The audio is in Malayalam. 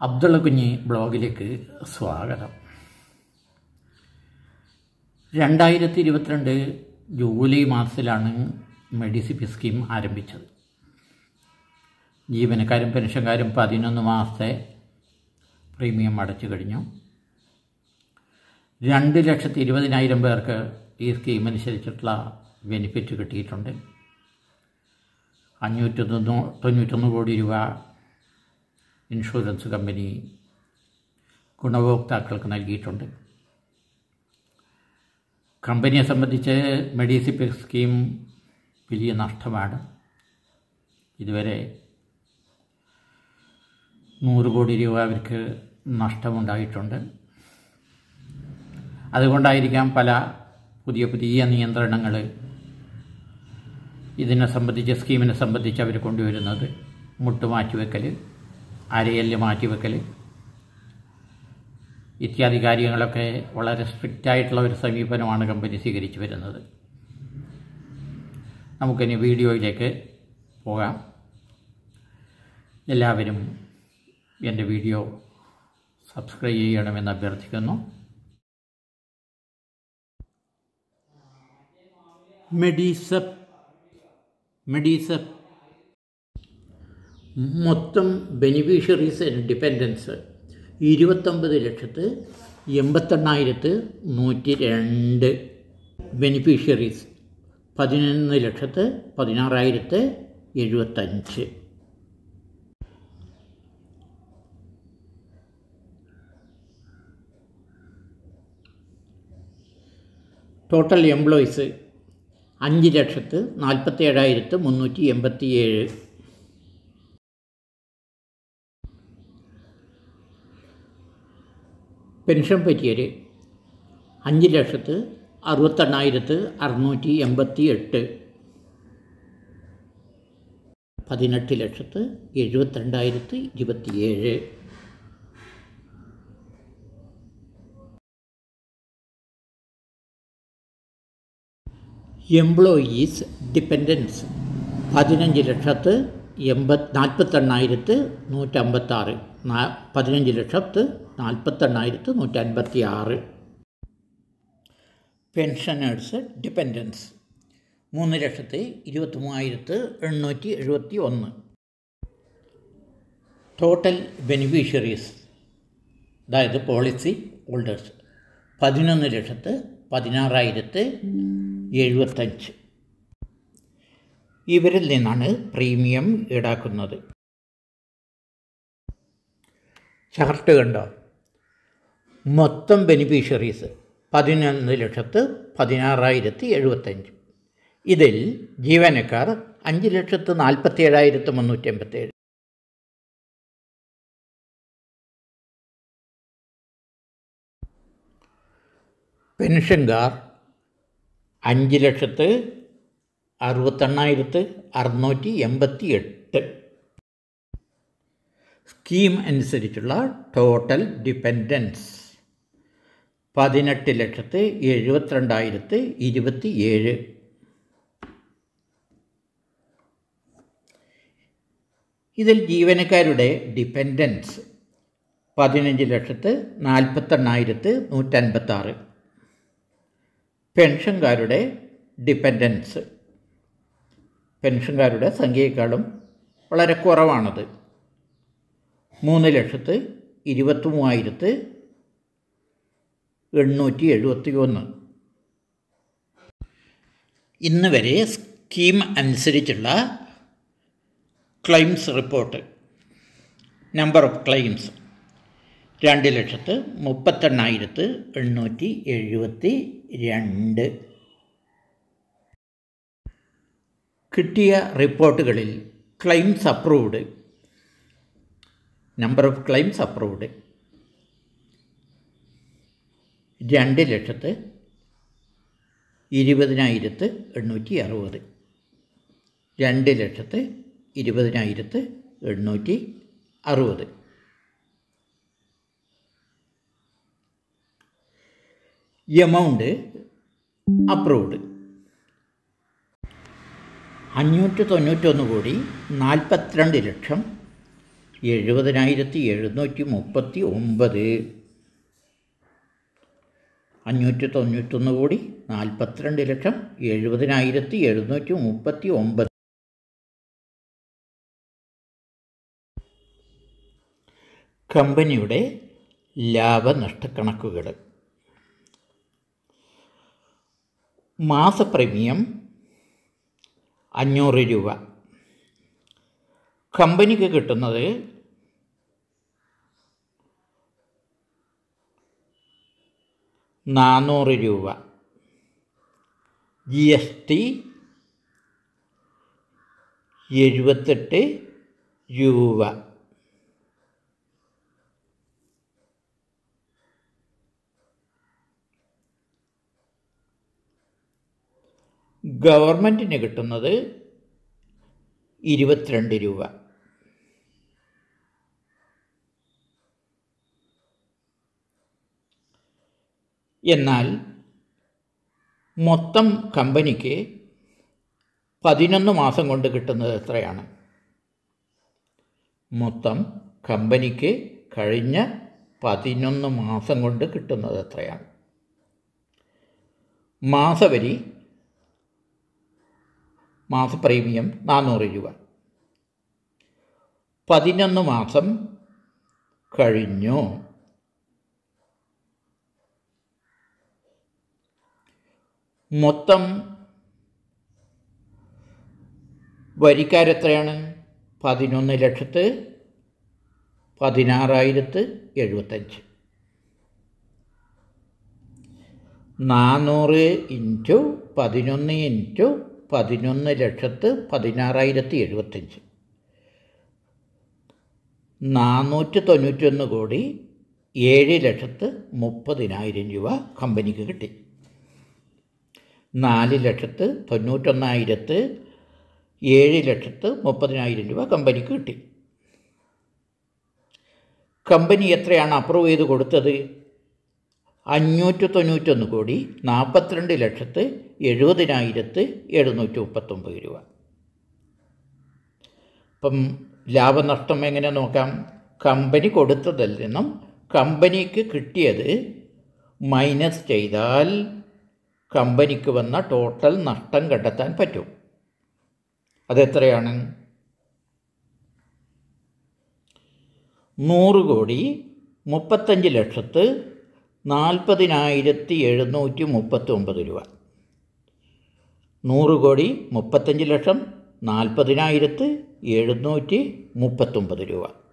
അബ്ദുള്ള കുഞ്ഞി ബ്ലോഗിലേക്ക് സ്വാഗതം രണ്ടായിരത്തി ഇരുപത്തിരണ്ട് ജൂലൈ മാസത്തിലാണ് മെഡിസിപ്പി സ്കീം ആരംഭിച്ചത് ജീവനക്കാരും പെൻഷൻകാരും പതിനൊന്ന് മാസത്തെ പ്രീമിയം അടച്ചു കഴിഞ്ഞു രണ്ട് ലക്ഷത്തി ഇരുപതിനായിരം പേർക്ക് ഈ സ്കീം അനുസരിച്ചിട്ടുള്ള ബെനിഫിറ്റ് കിട്ടിയിട്ടുണ്ട് അഞ്ഞൂറ്റി തൊണ്ണൂറ്റൊന്ന് കോടി രൂപ ഇൻഷുറൻസ് കമ്പനി ഗുണഭോക്താക്കൾക്ക് നൽകിയിട്ടുണ്ട് കമ്പനിയെ സംബന്ധിച്ച് മെഡിസിപ്പ് സ്കീം വലിയ നഷ്ടമാണ് ഇതുവരെ നൂറ് കോടി രൂപ അവർക്ക് നഷ്ടമുണ്ടായിട്ടുണ്ട് അതുകൊണ്ടായിരിക്കാം പല പുതിയ പുതിയ നിയന്ത്രണങ്ങൾ ഇതിനെ സംബന്ധിച്ച് സ്കീമിനെ സംബന്ധിച്ച് അവർ കൊണ്ടുവരുന്നത് മുട്ട് മാറ്റിവെക്കൽ അരയല് മാറ്റിവെക്കൽ ഇത്യാദി കാര്യങ്ങളൊക്കെ വളരെ സ്ട്രിക്റ്റായിട്ടുള്ള ഒരു സമീപനമാണ് കമ്പനി സ്വീകരിച്ചു വരുന്നത് നമുക്കിനി വീഡിയോയിലേക്ക് പോകാം എല്ലാവരും എൻ്റെ വീഡിയോ സബ്സ്ക്രൈബ് ചെയ്യണമെന്ന് അഭ്യർത്ഥിക്കുന്നു മെഡിസപ്പ് മെഡിസപ്പ് മൊത്തം ബെനിഫിഷ്യറീസ് ആൻഡ് ഡിപ്പെൻഡൻസ് ഇരുപത്തൊമ്പത് ലക്ഷത്ത് എൺപത്തെണ്ണായിരത്ത് നൂറ്റി രണ്ട് ബെനിഫിഷ്യറീസ് പതിനൊന്ന് ലക്ഷത്ത് പതിനാറായിരത്ത് എഴുപത്തഞ്ച് ടോട്ടൽ എംപ്ലോയീസ് അഞ്ച് ലക്ഷത്ത് നാൽപ്പത്തി ഏഴായിരത്ത് മുന്നൂറ്റി എൺപത്തി ഏഴ് പെൻഷൻ പറ്റിയവർ അഞ്ച് ലക്ഷത്ത് അറുപത്തെണ്ണായിരത്ത് അറുന്നൂറ്റി എൺപത്തി എട്ട് പതിനെട്ട് ലക്ഷത്ത് എഴുപത്തിരണ്ടായിരത്തി ഇരുപത്തിയേഴ് എംപ്ലോയീസ് ഡിപ്പെൻഡൻസ് പതിനഞ്ച് ലക്ഷത്ത് എൺപത് നാൽപ്പത്തെണ്ണായിരത്ത് നൂറ്റമ്പത്താറ് നാ പതിനഞ്ച് ലക്ഷത്ത് നാൽപ്പത്തെണ്ണായിരത്ത് നൂറ്റൻപത്തി ആറ് പെൻഷനേഴ്സ് ഡിപ്പെൻഡൻസ് മൂന്ന് ലക്ഷത്തി ഇരുപത്തി മൂവായിരത്ത് എണ്ണൂറ്റി എഴുപത്തി ഒന്ന് ടോട്ടൽ ബെനിഫിഷ്യറീസ് അതായത് പോളിസി ഹോൾഡേഴ്സ് പതിനൊന്ന് ലക്ഷത്ത് പതിനാറായിരത്ത് എഴുപത്തഞ്ച് ഇവരിൽ നിന്നാണ് പ്രീമിയം ഈടാക്കുന്നത് ചാർട്ട് കണ്ടോ മൊത്തം ബെനിഫിഷ്യറീസ് പതിനൊന്ന് ലക്ഷത്ത് പതിനാറായിരത്തി എഴുപത്തഞ്ച് ഇതിൽ ജീവനക്കാർ അഞ്ച് ലക്ഷത്ത് നാൽപ്പത്തി ഏഴായിരത്തി മുന്നൂറ്റി എൺപത്തേഴ് പെൻഷൻകാർ അഞ്ച് ലക്ഷത്ത് അറുപത്തെണ്ണായിരത്ത് അറുന്നൂറ്റി എൺപത്തി എട്ട് സ്കീം അനുസരിച്ചുള്ള ടോട്ടൽ ഡിപ്പെൻഡൻസ് പതിനെട്ട് ലക്ഷത്ത് എഴുപത്തിരണ്ടായിരത്ത് ഇരുപത്തി ഏഴ് ഇതിൽ ജീവനക്കാരുടെ ഡിപ്പെൻഡൻസ് പതിനഞ്ച് ലക്ഷത്ത് നാൽപ്പത്തെണ്ണായിരത്ത് നൂറ്റൻപത്താറ് പെൻഷൻകാരുടെ ഡിപ്പെൻഡൻസ് പെൻഷൻകാരുടെ സംഖ്യയെക്കാളും വളരെ കുറവാണത് മൂന്ന് ലക്ഷത്ത് ഇരുപത്തി മൂവായിരത്ത് എണ്ണൂറ്റി എഴുപത്തി ഒന്ന് ഇന്ന് വരെ സ്കീം അനുസരിച്ചുള്ള claims report number of claims രണ്ട് ലക്ഷത്ത് മുപ്പത്തെണ്ണായിരത്ത് എണ്ണൂറ്റി എഴുപത്തി രണ്ട് കിട്ടിയ റിപ്പോർട്ടുകളിൽ claims approved number of claims approved രണ്ട് ലക്ഷത്ത് ഇരുപതിനായിരത്ത് എണ്ണൂറ്റി അറുപത് രണ്ട് ലക്ഷത്ത് ഇരുപതിനായിരത്ത് എണ്ണൂറ്റി അറുപത് എമൗണ്ട് അപ്രൂവ്ഡ് അഞ്ഞൂറ്റി തൊണ്ണൂറ്റൊന്ന് കോടി നാൽപ്പത്തിരണ്ട് ലക്ഷം എഴുപതിനായിരത്തി എഴുന്നൂറ്റി മുപ്പത്തി ഒമ്പത് അഞ്ഞൂറ്റി തൊണ്ണൂറ്റൊന്ന് കോടി നാൽപ്പത്തിരണ്ട് ലക്ഷം എഴുപതിനായിരത്തി എഴുന്നൂറ്റി മുപ്പത്തി ഒമ്പത് കമ്പനിയുടെ ലാഭനഷ്ടക്കണക്കുകൾ മാസ പ്രീമിയം അഞ്ഞൂറ് രൂപ കമ്പനിക്ക് കിട്ടുന്നത് നാനൂറ് രൂപ ജി എസ് ടി എഴുപത്തെട്ട് രൂപ ഗവൺമെൻറ്റിന് കിട്ടുന്നത് ഇരുപത്തിരണ്ട് രൂപ എന്നാൽ മൊത്തം കമ്പനിക്ക് പതിനൊന്ന് മാസം കൊണ്ട് കിട്ടുന്നത് എത്രയാണ് മൊത്തം കമ്പനിക്ക് കഴിഞ്ഞ പതിനൊന്ന് മാസം കൊണ്ട് കിട്ടുന്നത് എത്രയാണ് മാസവരി മാസ പ്രീമിയം നാനൂറ് രൂപ പതിനൊന്ന് മാസം കഴിഞ്ഞു മൊത്തം വരിക്കാരെത്രയാണ് പതിനൊന്ന് ലക്ഷത്ത് പതിനാറായിരത്ത് എഴുപത്തഞ്ച് നാനൂറ് ഇൻറ്റു പതിനൊന്ന് ഇൻറ്റു പതിനൊന്ന് ലക്ഷത്ത് പതിനാറായിരത്തി എഴുപത്തഞ്ച് നാനൂറ്റി തൊണ്ണൂറ്റൊന്ന് കോടി ഏഴ് ലക്ഷത്ത് മുപ്പതിനായിരം രൂപ കമ്പനിക്ക് കിട്ടി നാല് ലക്ഷത്ത് തൊണ്ണൂറ്റൊന്നായിരത്ത് ഏഴ് ലക്ഷത്ത് മുപ്പതിനായിരം രൂപ കമ്പനിക്ക് കിട്ടി കമ്പനി എത്രയാണ് അപ്രൂവ് ചെയ്ത് കൊടുത്തത് അഞ്ഞൂറ്റി തൊണ്ണൂറ്റൊന്ന് കോടി നാൽപ്പത്തിരണ്ട് ലക്ഷത്ത് എഴുപതിനായിരത്ത് എഴുന്നൂറ്റി മുപ്പത്തൊമ്പത് രൂപ ഇപ്പം ലാഭനഷ്ടം എങ്ങനെ നോക്കാം കമ്പനി കൊടുത്തതിൽ നിന്നും കമ്പനിക്ക് കിട്ടിയത് മൈനസ് ചെയ്താൽ കമ്പനിക്ക് വന്ന ടോട്ടൽ നഷ്ടം കണ്ടെത്താൻ പറ്റും അതെത്രയാണ് നൂറ് കോടി മുപ്പത്തഞ്ച് ലക്ഷത്ത് നാൽപ്പതിനായിരത്തി എഴുന്നൂറ്റി മുപ്പത്തി ഒമ്പത് രൂപ നൂറ് കോടി മുപ്പത്തഞ്ച് ലക്ഷം നാൽപ്പതിനായിരത്ത് എഴുന്നൂറ്റി മുപ്പത്തൊമ്പത് രൂപ